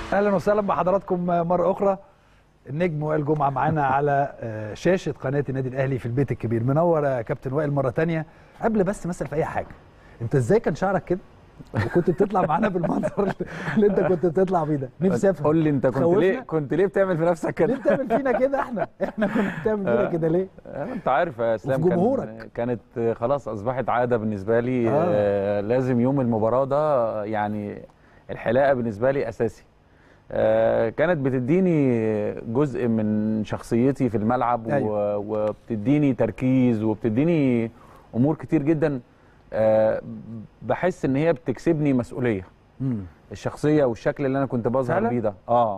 اهلا وسهلا بحضراتكم مره اخرى النجم وائل جمعه معانا على شاشه قناه النادي الاهلي في البيت الكبير منور يا كابتن وائل مره تانية قبل بس مثلا في اي حاجه انت ازاي كان شعرك كده وكنت بتطلع معانا بالمنظر اللي انت كنت بتطلع بيه ده نفسي افهم قول لي انت كنت خوفنا؟ ليه كنت ليه بتعمل في نفسك كده ليه بتعمل فينا كده احنا احنا كنا بتعمل فينا كده ليه آه، انت عارف يا اسلام وفي كان- جمهورك. كانت آه، خلاص اصبحت عاده بالنسبه لي آه. آه. لازم يوم المباراه ده آه، يعني الحلاقه بالنسبه لي اساسي آه، كانت بتديني جزء من شخصيتي في الملعب أيوة. و- وبتديني تركيز وبتديني امور كتير جدا آه، بحس ان هي بتكسبني مسؤوليه مم. الشخصيه والشكل اللي انا كنت بظهر فعلا؟ بيه ده اه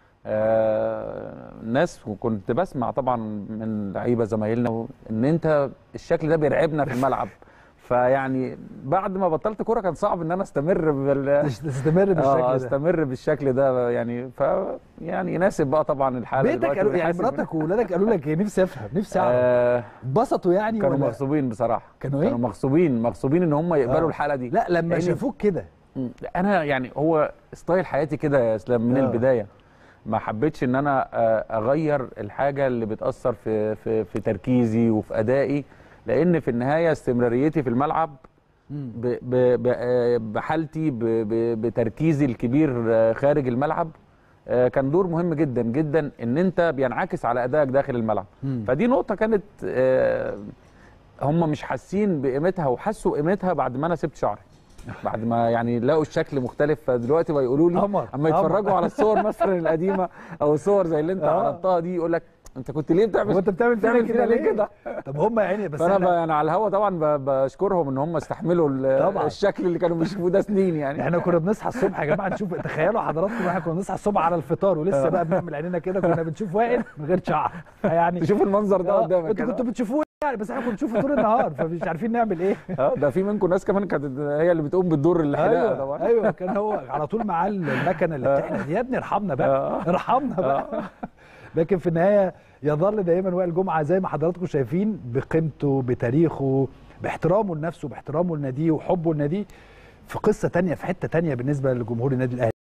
آه، ناس وكنت بسمع طبعا من لعيبه زمايلنا و- ان انت الشكل ده بيرعبنا في الملعب فيعني بعد ما بطلت كوره كان صعب ان انا استمر بال تش- تستمر بالشكل اه ده استمر بالشكل ده يعني ف يعني يناسب بقى طبعا الحاله بيتك دلوقتي قالوا يعني ويناسب- مراتك واولادك قالوا لك ايه نفسي افهم نفسي اعرف آه اتبسطوا يعني كانوا ولا مغصوبين بصراحه كانوا إيه؟ كانوا مغصوبين مغصوبين ان هم يقبلوا آه. الحاله دي لا لما لأن- شافوك كده مم. انا يعني هو ستايل حياتي كده يا اسلام من آه. البدايه ما حبيتش ان انا آه، اغير الحاجه اللي بتاثر في في في تركيزي وفي ادائي لان في النهايه استمراريتي في الملعب مم. ب- ب- ب- آه، بحالتي ب- ب- بتركيزي الكبير آه، خارج الملعب آه، كان دور مهم جدا جدا ان انت بينعكس على ادائك داخل الملعب مم. فدي نقطه كانت آه، هم مش حاسين بقيمتها وحسوا قيمتها بعد ما انا سبت شعري بعد ما يعني لقوا الشكل مختلف فدلوقتي بقى يقولوا لي قمر، اما يتفرجوا قمر. على الصور مثلا القديمه او الصور زي اللي انت آه. عرضتها دي يقول لك انت كنت ليه بتعمل هو انت بتعمل فينا بتعمل كده فينا ليه كده طب هم يا عيني بس فانا احنا ب- يعني على الهوا طبعا ب- بشكرهم ان هم استحملوا ال- طبعاً. الشكل اللي كانوا بيشوفوه ده سنين يعني احنا كنا بنصحى الصبح يا جماعه نشوف تخيلوا حضراتكم احنا كنا بنصحى الصبح على الفطار ولسه بقى بنعمل عينينا كده كنا بنشوف وائل من غير شعر فيعني تشوف المنظر ده آه، قدامك انتوا كده. كنتوا بتشوفوه يعني بس احنا كنا بنشوفه طول النهار فمش عارفين نعمل ايه اه ده في منكم ناس كمان كانت هي اللي بتقوم بالدور الحلاقه ايوه طبعا ايوه كان هو على طول معاه المكنه اللي بتحلق دي يا ابني ارحمنا بقى آه. ارحمنا بقى لكن في النهايه يظل دائما وائل جمعه زي ما حضراتكم شايفين بقيمته بتاريخه باحترامه لنفسه باحترامه لناديه وحبه لناديه في قصه تانية في حته تانية بالنسبه لجمهور النادي الاهلي